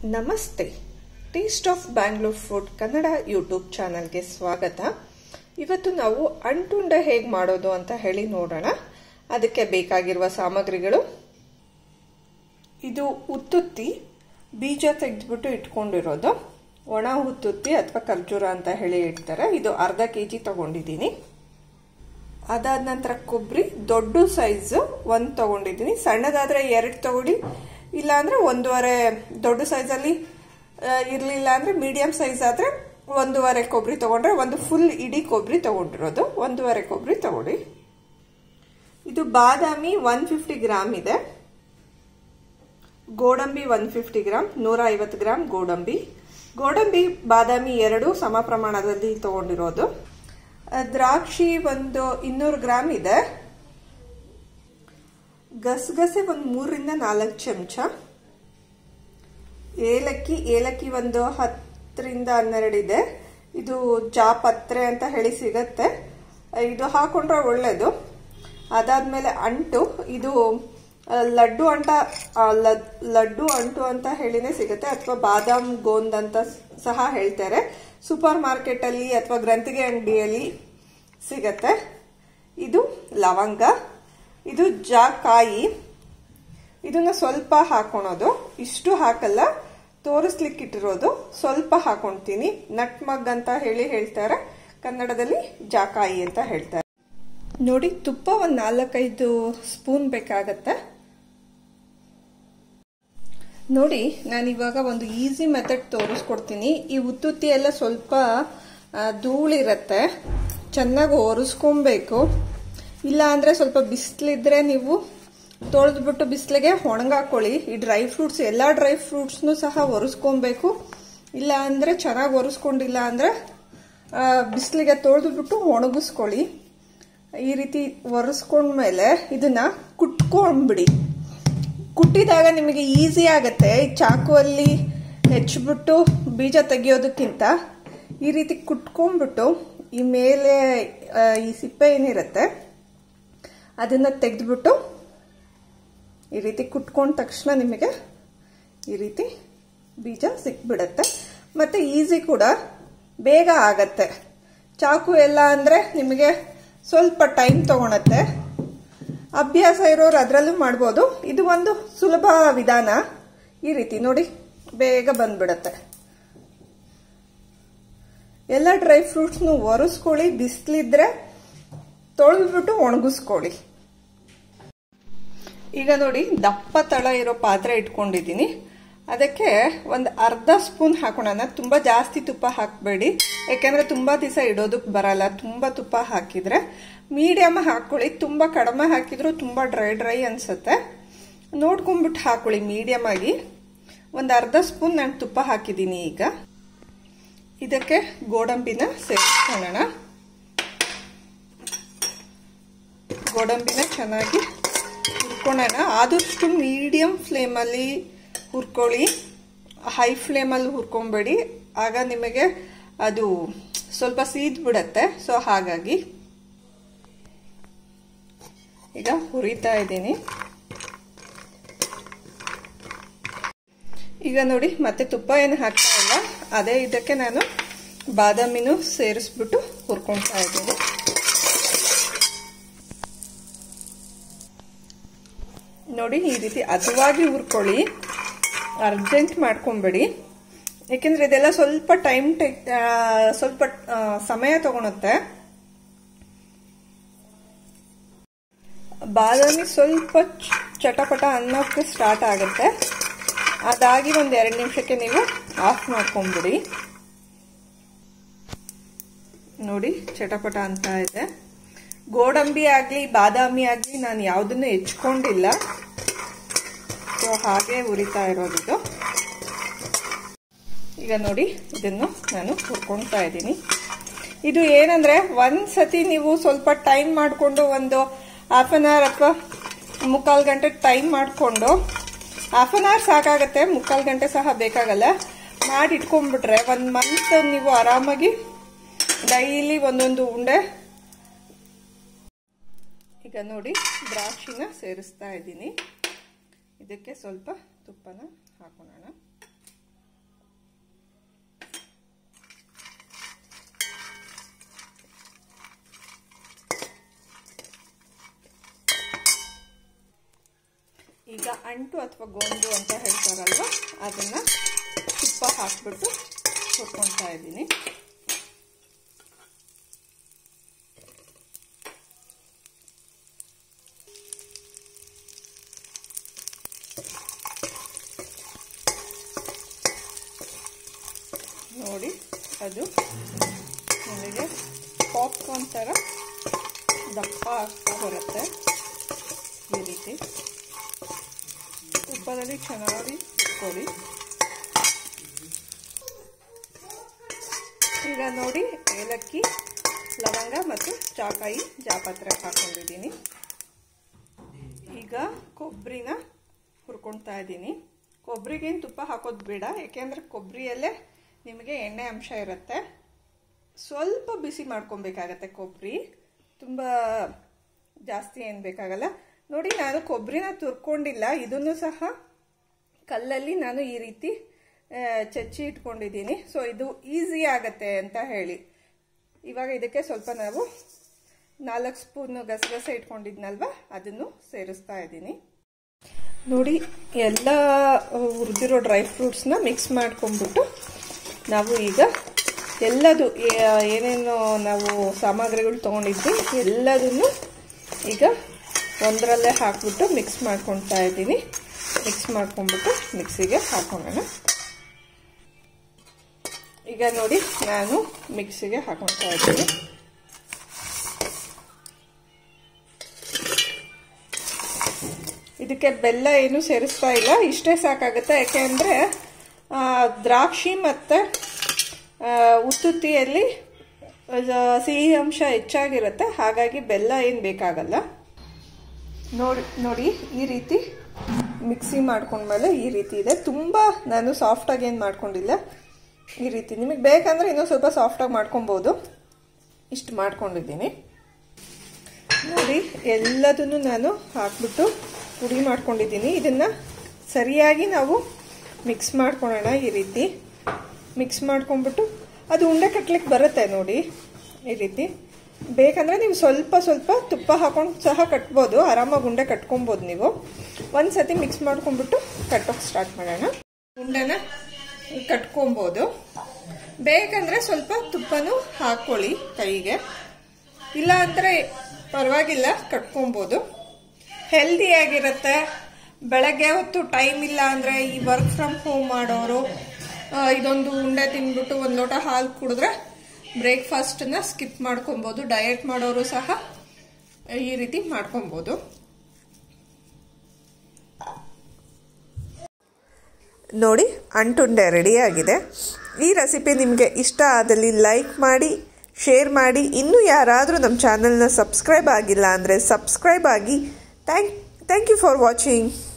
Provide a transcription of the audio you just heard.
ನಮಸ್ತೆ taste of Bangalore food Kannada YouTube ಚಾನಲ್ಗೆ ಸ್ವಾಗತ ಇವತ್ತು ನಾವು ಅಂಟುಂಡೆ ಹೇಗೆ ಮಾಡೋದು ಅಂತ ಹೇಳಿ ನೋಡೋಣ ಅದಕ್ಕೆ ಬೇಕಾಗಿರುವ ಸಾಮಗ್ರಿಗಳು ಇದು ಉತ್ತುತ್ತಿ ಬೀಜ ತೆಗೆದ್ಬಿಟ್ಟು ಇಟ್ಕೊಂಡಿರೋದು ಒಣ ಉತ್ತುತ್ತಿ ಅಥವಾ ಖರ್ಜೂರ ಅಂತ ಹೇಳಿ ಇಡ್ತಾರೆ ಇದು ಅರ್ಧ ಕೆ ಜಿ ತಗೊಂಡಿದ್ದೀನಿ ಅದಾದ ನಂತರ ಕೊಬ್ಬರಿ ದೊಡ್ಡ ಸೈಜ್ ಒಂದು ತಗೊಂಡಿದ್ದೀನಿ ಸಣ್ಣದಾದ್ರೆ ಎರಡು ತಗೊಳ್ಳಿ ಇಲ್ಲ ಅಂದ್ರೆ ಒಂದೂವರೆ ದೊಡ್ಡ ಸೈಜಲ್ಲಿ ಇರಲಿಲ್ಲ ಅಂದ್ರೆ ಮೀಡಿಯಂ ಸೈಜ್ ಆದ್ರೆ ಒಂದೂವರೆ ಕೊಬ್ಬರಿ ತಗೊಂಡ್ರೆ ಒಂದು ಫುಲ್ ಇಡೀ ಕೊಬ್ಬರಿ ತಗೊಂಡಿರೋದು ಒಂದೂವರೆ ಕೊಬ್ಬರಿ ತಗೊಳ್ಳಿ ಇದು ಬಾದಾಮಿ ಒನ್ ಫಿಫ್ಟಿ ಗ್ರಾಮ್ ಇದೆ ಗೋಡಂಬಿ ಒನ್ ಫಿಫ್ಟಿ ಗ್ರಾಮ್ ನೂರ ಐವತ್ತು ಗ್ರಾಮ್ ಗೋಡಂಬಿ ಗೋಡಂಬಿ ಬಾದಾಮಿ ಎರಡು ಸಮ ಪ್ರಮಾಣದಲ್ಲಿ ತಗೊಂಡಿರೋದು ದ್ರಾಕ್ಷಿ ಒಂದು ಇನ್ನೂರು ಗ್ರಾಮ್ ಇದೆ ಗಸಗಸೆ ಒಂದು ಮೂರರಿಂದ ನಾಲ್ಕು ಚಮಚ ಏಲಕ್ಕಿ ಏಲಕ್ಕಿ ಒಂದು ಹತ್ತರಿಂದ ಹನ್ನೆರಡು ಇದೆ ಇದು ಜಾಪತ್ರೆ ಅಂತ ಹೇಳಿ ಸಿಗತ್ತೆ ಇದು ಹಾಕೊಂಡ್ರೆ ಒಳ್ಳೇದು ಅದಾದ್ಮೇಲೆ ಅಂಟು ಇದು ಲಡ್ಡು ಅಂಟ ಲಡ್ಡು ಅಂಟು ಅಂತ ಹೇಳಿನೇ ಸಿಗುತ್ತೆ ಅಥವಾ ಬಾದಾಮ್ ಗೋಂದ್ ಅಂತ ಸಹ ಹೇಳ್ತಾರೆ ಸೂಪರ್ ಮಾರ್ಕೆಟ್ ಅಲ್ಲಿ ಅಥವಾ ಗ್ರಂಥಿಗೆ ಅಂಗಡಿಯಲ್ಲಿ ಸಿಗತ್ತೆ ಇದು ಲವಂಗ ಇದು ಜಾಕಾಯಿ ಇದನ್ನ ಸ್ವಲ್ಪ ಹಾಕೊಳೋದು ಇಷ್ಟು ಹಾಕಲ್ಲ ತೋರಿಸ್ಲಿಕ್ಕೆ ಇಟ್ಟಿರೋದು ಸ್ವಲ್ಪ ಹಾಕೊಂತೀನಿ ನಟ್ ಮಗ್ ಅಂತ ಹೇಳಿ ಹೇಳ್ತಾರೆ ಕನ್ನಡದಲ್ಲಿ ಜಾಕಾಯಿ ಅಂತ ಹೇಳ್ತಾರೆ ನೋಡಿ ತುಪ್ಪ ಒಂದು ನಾಲ್ಕೈದು ಸ್ಪೂನ್ ಬೇಕಾಗತ್ತೆ ನೋಡಿ ನಾನು ಇವಾಗ ಒಂದು ಈಸಿ ಮೆಥಡ್ ತೋರಿಸ್ಕೊಡ್ತೀನಿ ಈ ಉತ್ತುತ್ತಿ ಎಲ್ಲ ಸ್ವಲ್ಪ ಧೂಳಿರತ್ತೆ ಚೆನ್ನಾಗಿ ಒರೆಸ್ಕೊಬೇಕು ಇಲ್ಲ ಅಂದ್ರೆ ಸ್ವಲ್ಪ ಬಿಸಿಲಿದ್ರೆ ನೀವು ತೊಳೆದ್ಬಿಟ್ಟು ಬಿಸಿಲಿಗೆ ಒಣಗಾಕೊಳ್ಳಿ ಈ ಡ್ರೈ ಫ್ರೂಟ್ಸ್ ಎಲ್ಲ ಡ್ರೈ ಫ್ರೂಟ್ಸ್ನು ಸಹ ಒರೆಸ್ಕೊಬೇಕು ಇಲ್ಲ ಅಂದ್ರೆ ಚೆನ್ನಾಗಿ ಒರೆಸ್ಕೊಂಡಿಲ್ಲ ಅಂದ್ರೆ ಬಿಸಿಲಿಗೆ ತೊಳೆದ್ಬಿಟ್ಟು ಒಣಗಿಸ್ಕೊಳ್ಳಿ ಈ ರೀತಿ ಒರೆಸ್ಕೊಂಡ್ಮೇಲೆ ಇದನ್ನ ಕುಟ್ಕೊಂಡ್ಬಿಡಿ ಕುಟ್ಟಿದಾಗ ನಿಮಗೆ ಈಸಿ ಆಗತ್ತೆ ಈ ಚಾಕುವಲ್ಲಿ ಹೆಚ್ಚಿಬಿಟ್ಟು ಬೀಜ ತೆಗಿಯೋದಕ್ಕಿಂತ ಈ ರೀತಿ ಕುಟ್ಕೊಂಡ್ಬಿಟ್ಟು ಈ ಮೇಲೆ ಈ ಸಿಪ್ಪೆ ಏನಿರುತ್ತೆ ಅದನ್ನ ತೆಗೆದ್ಬಿಟ್ಟು ಈ ರೀತಿ ಕುಟ್ಕೊಂಡ ತಕ್ಷಣ ನಿಮಗೆ ಈ ರೀತಿ ಬೀಜ ಸಿಕ್ಬಿಡತ್ತೆ ಮತ್ತೆ ಈಸಿ ಕೂಡ ಬೇಗ ಆಗತ್ತೆ ಚಾಕು ಎಲ್ಲ ಅಂದ್ರೆ ನಿಮಗೆ ಸ್ವಲ್ಪ ಟೈಮ್ ತಗೊಳತ್ತೆ ಅಭ್ಯಾಸ ಇರೋರು ಅದರಲ್ಲೂ ಮಾಡ್ಬೋದು ಇದು ಒಂದು ಸುಲಭ ವಿಧಾನ ಈ ರೀತಿ ನೋಡಿ ಬೇಗ ಬಂದ್ಬಿಡತ್ತೆ ಎಲ್ಲ ಡ್ರೈ ಫ್ರೂಟ್ಸ್ನು ಒರೆಸ್ಕೊಳ್ಳಿ ಬಿಸಿಲಿದ್ರೆ ತೊಳೆದ್ಬಿಟ್ಟು ಒಣಗಿಸ್ಕೊಳ್ಳಿ ಈಗ ನೋಡಿ ದಪ್ಪ ತಳ ಇರೋ ಪಾತ್ರೆ ಇಟ್ಕೊಂಡಿದ್ದೀನಿ ಅದಕ್ಕೆ ಒಂದು ಅರ್ಧ ಸ್ಪೂನ್ ಹಾಕೋಣ ತುಂಬಾ ಜಾಸ್ತಿ ತುಪ್ಪ ಹಾಕಬೇಡಿ ಯಾಕೆಂದ್ರೆ ತುಂಬಾ ದಿವಸ ಇಡೋದಕ್ಕೆ ಬರಲ್ಲ ತುಂಬಾ ತುಪ್ಪ ಹಾಕಿದ್ರೆ ಮೀಡಿಯಮ್ ಹಾಕೊಳ್ಳಿ ತುಂಬಾ ಕಡಿಮೆ ಹಾಕಿದ್ರು ತುಂಬಾ ಡ್ರೈ ಡ್ರೈ ಅನ್ಸುತ್ತೆ ನೋಡ್ಕೊಂಡ್ಬಿಟ್ಟು ಹಾಕೊಳ್ಳಿ ಮೀಡಿಯಮ್ ಆಗಿ ಒಂದು ಅರ್ಧ ಸ್ಪೂನ್ ನಾನು ತುಪ್ಪ ಹಾಕಿದ್ದೀನಿ ಈಗ ಇದಕ್ಕೆ ಗೋಡಂಬಿನ ಸೇರಿಸ್ಕೊಳ್ಳೋಣ ಗೋಡಂಬಿನ ಚೆನ್ನಾಗಿ ಹುರ್ಕೊಳ್ಳೋಣ ಆದಷ್ಟು ಮೀಡಿಯಂ ಫ್ಲೇಮಲ್ಲಿ ಹುರ್ಕೊಳ್ಳಿ ಹೈ ಫ್ಲೇಮಲ್ಲಿ ಹುರ್ಕೊಬೇಡಿ ಆಗ ನಿಮಗೆ ಅದು ಸ್ವಲ್ಪ ಸೀದ್ ಬಿಡತ್ತೆ ಸೊ ಹಾಗಾಗಿ ಈಗ ಹುರಿತಾ ಇದ್ದೀನಿ ಈಗ ನೋಡಿ ಮತ್ತೆ ತುಪ್ಪ ಏನು ಹಾಕ್ತಾ ಇಲ್ಲ ಅದೇ ಇದಕ್ಕೆ ನಾನು ಬಾದಾಮಿನೂ ಸೇರಿಸ್ಬಿಟ್ಟು ಹುರ್ಕೊಳ್ತಾ ಇದ್ದೀನಿ ನೋಡಿ ಈ ರೀತಿ ಹದವಾಗಿ ಹುರ್ಕೊಳ್ಳಿ ಅರ್ಜೆಂಟ್ ಮಾಡ್ಕೊಂಬೇಡಿ ಯಾಕೆಂದ್ರೆ ಇದೆಲ್ಲ ಸ್ವಲ್ಪ ಟೈಮ್ ಸ್ವಲ್ಪ ಸಮಯ ತಗೊಳುತ್ತೆ ಬಾದಾಮಿ ಸ್ವಲ್ಪ ಚಟಪಟ ಅನ್ನೋಕ್ಕೆ ಸ್ಟಾರ್ಟ್ ಆಗುತ್ತೆ ಅದಾಗಿ ಒಂದು ಎರಡು ನಿಮಿಷಕ್ಕೆ ನೀವು ಆಫ್ ಮಾಡ್ಕೊಂಬಿಡಿ ನೋಡಿ ಚಟಪಟ ಅಂತ ಇದೆ ಗೋಡಂಬಿ ಆಗಲಿ ಬಾದಾಮಿ ಆಗಲಿ ನಾನು ಯಾವುದನ್ನು ಹೆಚ್ಕೊಂಡಿಲ್ಲ ಸೊ ಹಾಗೆ ಉರಿತಾ ಇರೋದು ಈಗ ನೋಡಿ ಇದನ್ನು ನಾನು ಹುರ್ಕೊಳ್ತಾ ಇದ್ದೀನಿ ಇದು ಏನಂದ್ರೆ ಒಂದ್ ಸತಿ ನೀವು ಸ್ವಲ್ಪ ಟೈಮ್ ಮಾಡಿಕೊಂಡು ಒಂದು ಹಾಫ್ ಅನ್ ಅವರ್ ಅಥವಾ ಮುಕ್ಕಾಲು ಗಂಟೆ ಟೈಮ್ ಮಾಡಿಕೊಂಡು ಹಾಫ್ ಅನ್ ಅವರ್ ಸಾಕಾಗತ್ತೆ ಮುಕ್ಕಾಲು ಗಂಟೆ ಸಹ ಬೇಕಾಗಲ್ಲ ಮಾಡಿ ಇಟ್ಕೊಂಡ್ಬಿಟ್ರೆ ಒಂದು ಮಂತ್ ನೀವು ಆರಾಮಾಗಿ ಡೈಲಿ ಒಂದೊಂದು ಉಂಡೆ ಈಗ ನೋಡಿ ದ್ರಾಕ್ಷಿನ ಸೇರಿಸ್ತಾ ಇದ್ದೀನಿ ಇದಕ್ಕೆ ಸ್ವಲ್ಪ ತುಪ್ಪನ ಹಾಕೋಣ ಅಂಟು ಅಥವಾ ಗೊಂಡು ಅಂತ ಹೇಳ್ತಾರಲ್ವ ಅದನ್ನು ತುಪ್ಪ ಹಾಕ್ಬಿಟ್ಟು ಹುರ್ಕೊಳ್ತಾ ಇದ್ದೀನಿ ನೋಡಿ ಅದು ನನಗೆ ಪಾಪ್ಕಾರ್ನ್ ಥರ ದಪ್ಪ ಆಗ್ತಾ ಬರುತ್ತೆ ಈ ರೀತಿ ತುಪ್ಪದಲ್ಲಿ ಚೆನ್ನಾಗಿ ಇಟ್ಕೊಳ್ಳಿ ಈಗ ನೋಡಿ ಏಲಕ್ಕಿ ಲವಂಗ ಮತ್ತು ಚಾಕಾಯಿ ಜಾಪತ್ರೆ ಹಾಕೊಂಡಿದ್ದೀನಿ ಈಗ ಕೊಬ್ಬರಿನ ಹುರ್ಕೊಳ್ತಾ ಇದ್ದೀನಿ ಕೊಬ್ಬರಿಗೇನು ತುಪ್ಪ ಹಾಕೋದು ಬೇಡ ಯಾಕೆಂದರೆ ಕೊಬ್ಬರಿಯಲ್ಲೇ ನಿಮಗೆ ಎಣ್ಣೆ ಅಂಶ ಇರುತ್ತೆ ಸ್ವಲ್ಪ ಬಿಸಿ ಮಾಡ್ಕೊಬೇಕಾಗತ್ತೆ ಕೊಬ್ಬರಿ ತುಂಬ ಜಾಸ್ತಿ ಏನು ಬೇಕಾಗಲ್ಲ ನೋಡಿ ನಾನು ಕೊಬ್ಬರಿನ ತುರ್ಕೊಂಡಿಲ್ಲ ಇದನ್ನು ಸಹ ಕಲ್ಲಲ್ಲಿ ನಾನು ಈ ರೀತಿ ಚಚ್ಚಿ ಇಟ್ಕೊಂಡಿದ್ದೀನಿ ಸೊ ಇದು ಈಸಿ ಆಗತ್ತೆ ಅಂತ ಹೇಳಿ ಇವಾಗ ಇದಕ್ಕೆ ಸ್ವಲ್ಪ ನಾವು ನಾಲ್ಕು ಸ್ಪೂನ್ ಗಸಗಸೆ ಇಟ್ಕೊಂಡಿದ್ನಲ್ವ ಅದನ್ನು ಸೇರಿಸ್ತಾ ಇದ್ದೀನಿ ನೋಡಿ ಎಲ್ಲ ಹುರಿದಿರೋ ಡ್ರೈ ಫ್ರೂಟ್ಸ್ನ ಮಿಕ್ಸ್ ಮಾಡ್ಕೊಂಡ್ಬಿಟ್ಟು ನಾವು ಈಗ ಎಲ್ಲದು ಏನೇನು ನಾವು ಸಾಮಗ್ರಿಗಳು ತೊಗೊಂಡಿದ್ವಿ ಎಲ್ಲದನ್ನು ಈಗ ಒಂದರಲ್ಲೇ ಹಾಕ್ಬಿಟ್ಟು ಮಿಕ್ಸ್ ಮಾಡ್ಕೊಳ್ತಾ ಇದ್ದೀನಿ ಮಿಕ್ಸ್ ಮಾಡ್ಕೊಂಡ್ಬಿಟ್ಟು ಮಿಕ್ಸಿಗೆ ಹಾಕೋಣ ಈಗ ನೋಡಿ ನಾನು ಮಿಕ್ಸಿಗೆ ಹಾಕೊಳ್ತಾ ಇದ್ದೀನಿ ಇದಕ್ಕೆ ಬೆಲ್ಲ ಏನು ಸೇರಿಸ್ತಾ ಇಲ್ಲ ಇಷ್ಟೇ ಸಾಕಾಗುತ್ತೆ ಯಾಕೆಂದರೆ ದ್ರಾಕ್ಷಿ ಮತ್ತು ಉತ್ತುತ್ತಿಯಲ್ಲಿ ಸಿಹಿ ಅಂಶ ಹೆಚ್ಚಾಗಿರುತ್ತೆ ಹಾಗಾಗಿ ಬೆಲ್ಲ ಏನು ಬೇಕಾಗಲ್ಲ ನೋಡಿ ನೋಡಿ ಈ ರೀತಿ ಮಿಕ್ಸಿ ಮಾಡ್ಕೊಂಡ್ಮೇಲೆ ಈ ರೀತಿ ಇದೆ ತುಂಬ ನಾನು ಸಾಫ್ಟಾಗಿ ಏನು ಮಾಡ್ಕೊಂಡಿಲ್ಲ ಈ ರೀತಿ ನಿಮಗೆ ಬೇಕಂದರೆ ಇನ್ನೂ ಸ್ವಲ್ಪ ಸಾಫ್ಟಾಗಿ ಮಾಡ್ಕೊಬೋದು ಇಷ್ಟು ಮಾಡ್ಕೊಂಡಿದ್ದೀನಿ ನೋಡಿ ಎಲ್ಲದನ್ನು ನಾನು ಹಾಕ್ಬಿಟ್ಟು ಪುಡಿ ಮಾಡ್ಕೊಂಡಿದ್ದೀನಿ ಇದನ್ನು ಸರಿಯಾಗಿ ನಾವು ಮಿಕ್ಸ್ ಮಾಡ್ಕೊಳ್ಳೋಣ ಈ ರೀತಿ ಮಿಕ್ಸ್ ಮಾಡ್ಕೊಂಡ್ಬಿಟ್ಟು ಅದು ಉಂಡೆ ಕಟ್ಲಿಕ್ಕೆ ಬರುತ್ತೆ ನೋಡಿ ಈ ರೀತಿ ಬೇಕಂದರೆ ನೀವು ಸ್ವಲ್ಪ ಸ್ವಲ್ಪ ತುಪ್ಪ ಹಾಕೊಂಡು ಸಹ ಕಟ್ಬೋದು ಆರಾಮಾಗಿ ಉಂಡೆ ಕಟ್ಕೊಬೋದು ನೀವು ಒಂದು ಸತಿ ಮಿಕ್ಸ್ ಮಾಡ್ಕೊಂಡ್ಬಿಟ್ಟು ಕಟ್ಟೋಕೆ ಸ್ಟಾರ್ಟ್ ಮಾಡೋಣ ಉಂಡೆನ ಕಟ್ಕೊಬೋದು ಬೇಕಂದರೆ ಸ್ವಲ್ಪ ತುಪ್ಪನೂ ಹಾಕ್ಕೊಳ್ಳಿ ಕೈಗೆ ಇಲ್ಲ ಅಂದರೆ ಪರವಾಗಿಲ್ಲ ಕಟ್ಕೊಬೋದು ಹೆಲ್ದಿಯಾಗಿರುತ್ತೆ ಬೆಳಗ್ಗೆ ಹೊತ್ತು ಟೈಮ್ ಇಲ್ಲ ಅಂದರೆ ಈ ವರ್ಕ್ ಫ್ರಮ್ ಹೋಮ್ ಮಾಡೋರು ಇದೊಂದು ಉಂಡೆ ತಿಂದ್ಬಿಟ್ಟು ಒಂದು ಲೋಟ ಹಾಲು ಕುಡಿದ್ರೆ ಬ್ರೇಕ್ಫಾಸ್ಟನ್ನ ಸ್ಕಿಪ್ ಮಾಡ್ಕೊಬೋದು ಡಯಟ್ ಮಾಡೋರು ಸಹ ಈ ರೀತಿ ಮಾಡ್ಕೊಬೋದು ನೋಡಿ ಅಂಟುಂಡೆ ರೆಡಿಯಾಗಿದೆ ಈ ರೆಸಿಪಿ ನಿಮಗೆ ಇಷ್ಟ ಆದಲ್ಲಿ ಲೈಕ್ ಮಾಡಿ ಶೇರ್ ಮಾಡಿ ಇನ್ನೂ ಯಾರಾದರೂ ನಮ್ಮ ಚಾನಲ್ನ ಸಬ್ಸ್ಕ್ರೈಬ್ ಆಗಿಲ್ಲ ಅಂದರೆ ಸಬ್ಸ್ಕ್ರೈಬ್ ಆಗಿ thank thank you for watching